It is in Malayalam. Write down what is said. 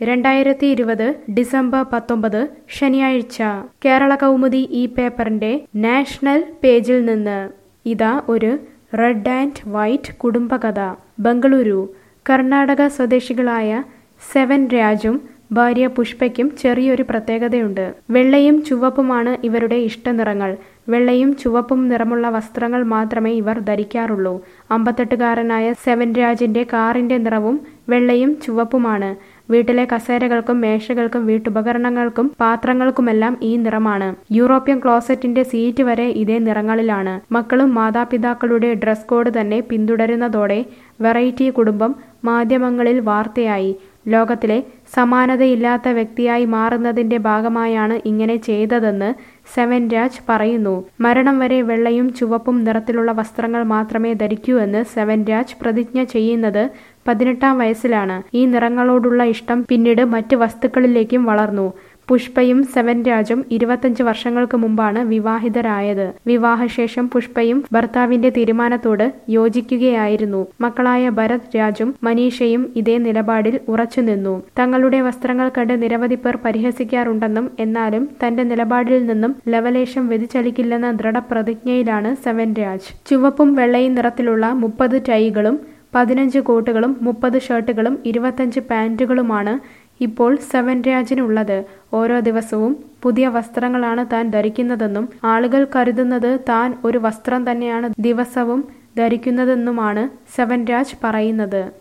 രണ്ടായിരത്തി ഇരുപത് ഡിസംബർ പത്തൊമ്പത് ശനിയാഴ്ച കേരള കൗമുദി ഈ പേപ്പറിന്റെ നാഷണൽ പേജിൽ നിന്ന് ഇതാ ഒരു റെഡ് ആൻഡ് വൈറ്റ് കുടുംബകഥ ബംഗളൂരു കർണാടക സ്വദേശികളായ സെവൻ രാജും ഭാര്യ പുഷ്പയ്ക്കും ചെറിയൊരു പ്രത്യേകതയുണ്ട് വെള്ളയും ചുവപ്പുമാണ് ഇവരുടെ ഇഷ്ടനിറങ്ങൾ വെള്ളയും ചുവപ്പും നിറമുള്ള വസ്ത്രങ്ങൾ മാത്രമേ ഇവർ ധരിക്കാറുള്ളൂ അമ്പത്തെട്ടുകാരനായ സെവൻ രാജിന്റെ കാറിന്റെ നിറവും വെള്ളയും ചുവപ്പുമാണ് വീട്ടിലെ കസേരകൾക്കും മേശകൾക്കും വീട്ടുപകരണങ്ങൾക്കും പാത്രങ്ങൾക്കുമെല്ലാം ഈ നിറമാണ് യൂറോപ്യൻ ക്ലോസറ്റിന്റെ സീറ്റ് വരെ ഇതേ നിറങ്ങളിലാണ് മക്കളും മാതാപിതാക്കളുടെ ഡ്രസ് കോഡ് തന്നെ പിന്തുടരുന്നതോടെ വെറൈറ്റി കുടുംബം മാധ്യമങ്ങളിൽ വാർത്തയായി ലോകത്തിലെ സമാനതയില്ലാത്ത വ്യക്തിയായി മാറുന്നതിന്റെ ഭാഗമായാണ് ഇങ്ങനെ ചെയ്തതെന്ന് സെവൻ രാജ് പറയുന്നു മരണം വരെ വെള്ളയും ചുവപ്പും നിറത്തിലുള്ള വസ്ത്രങ്ങൾ മാത്രമേ ധരിക്കൂ എന്ന് സെവൻ രാജ് പ്രതിജ്ഞ ചെയ്യുന്നത് പതിനെട്ടാം വയസ്സിലാണ് ഈ നിറങ്ങളോടുള്ള ഇഷ്ടം പിന്നീട് മറ്റ് വസ്തുക്കളിലേക്കും വളർന്നു പുഷ്പയും സെവൻ രാജും ഇരുപത്തഞ്ച് വർഷങ്ങൾക്ക് മുമ്പാണ് വിവാഹിതരായത് വിവാഹശേഷം പുഷ്പയും ഭർത്താവിന്റെ തീരുമാനത്തോട് യോജിക്കുകയായിരുന്നു മക്കളായ ഭരത് രാജും മനീഷയും ഇതേ നിലപാടിൽ ഉറച്ചുനിന്നു തങ്ങളുടെ വസ്ത്രങ്ങൾ കണ്ട് നിരവധി പേർ പരിഹസിക്കാറുണ്ടെന്നും എന്നാലും തന്റെ നിലപാടിൽ നിന്നും ലവലേശം വ്യതിചലിക്കില്ലെന്ന ദൃഢപ്രതിജ്ഞയിലാണ് സെവൻ രാജ് ചുവപ്പും വെള്ളയും നിറത്തിലുള്ള മുപ്പത് ടൈകളും പതിനഞ്ച് കോട്ടുകളും മുപ്പത് ഷർട്ടുകളും ഇരുപത്തഞ്ച് പാൻറ്റുകളുമാണ് ഇപ്പോൾ സെവൻ രാജിനുള്ളത് ഓരോ ദിവസവും പുതിയ വസ്ത്രങ്ങളാണ് താൻ ധരിക്കുന്നതെന്നും ആളുകൾ കരുതുന്നത് താൻ ഒരു വസ്ത്രം തന്നെയാണ് ദിവസവും ധരിക്കുന്നതെന്നുമാണ് സെവൻ രാജ് പറയുന്നത്